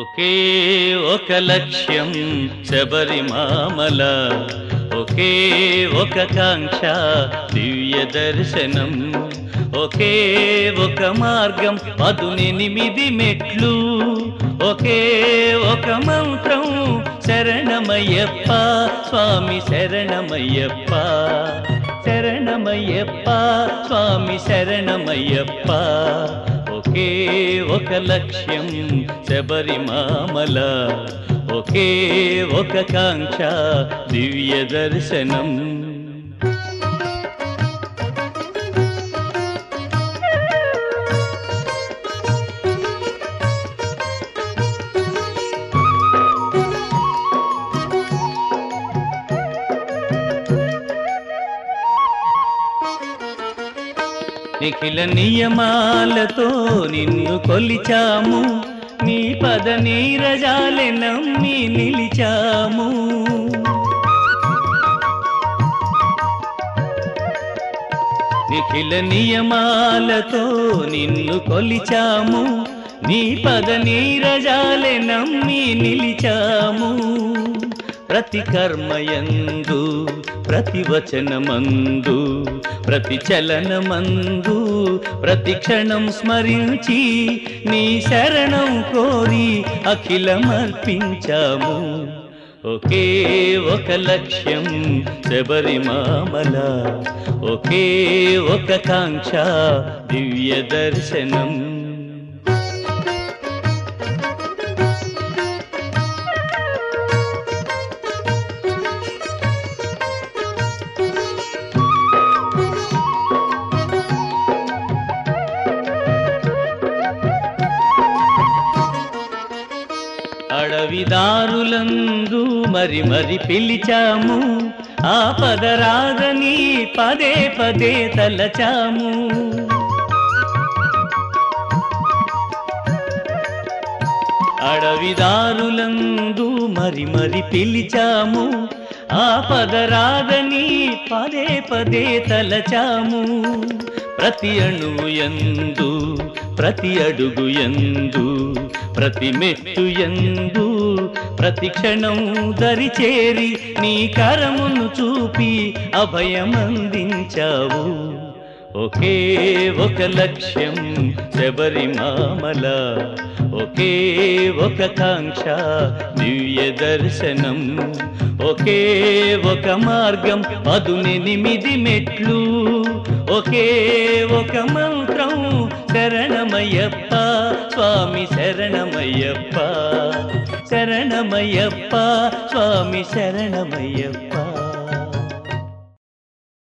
ఒకే ఒక లక్ష్యం శబరిమామల ఒకే ఒక కాంక్ష దివ్య దర్శనం ఒకే ఒక మార్గం పదునెనిమిది మెట్లు ఒకే ఒక మంత్రం శరణమయ్యప్ప స్వామి శరణమయ్యప్ప శరణమయ్యప్ప స్వామి శరణమయ్యప్ప ఒకే ఒక లక్ష్యం శబరిమామల ఒకే ఒక కాంక్ష దివ్య దర్శనం నిఖిల నియమాలతో నిన్ను కొలిచాము నీ పద నీరజాలె నమ్మి నిలిచాము నిఖిల నియమాలతో నిన్ను కొలిచాము నీ పద నీరజాలె నమ్మి నిలిచాము ప్రతి కర్మయందు ప్రతి వచనమందు ప్రతి చలనమందు ప్రతి క్షణం స్మరించి నీ శరణం కోరి అఖిలమర్పించాము ఒకే ఒక లక్ష్యం శబరిమామల ఒకే ఒక కాంక్ష దివ్య దర్శనం అడవిదారులందు మరి మరి పిలిచాము ఆ పదరాగని పదే పదే తలచాము అడవిదారులందు మరి మరి పిలిచాము ఆ పదరాగని పదే పదే తలచాము ప్రతి అణువు ఎందు ప్రతి అడుగు ఎందు ప్రతి మెట్టు ఎందు ప్రతి క్షణం దరి చేరి నీ కరమును చూపి అభయమందించావు ఒకే ఒక లక్ష్యం శబరిమామల ఒకే ఒక కాంక్ష దివ్య దర్శనం ఒకే ఒక మార్గం పదునెనిమిది మెట్లు ఒకే ఒక మంత్రం శరణమయ్యప్ప స్వామి శరణమయ్యప్ప శరణమయ్యప్ప స్వామి శరణమయ్యప్ప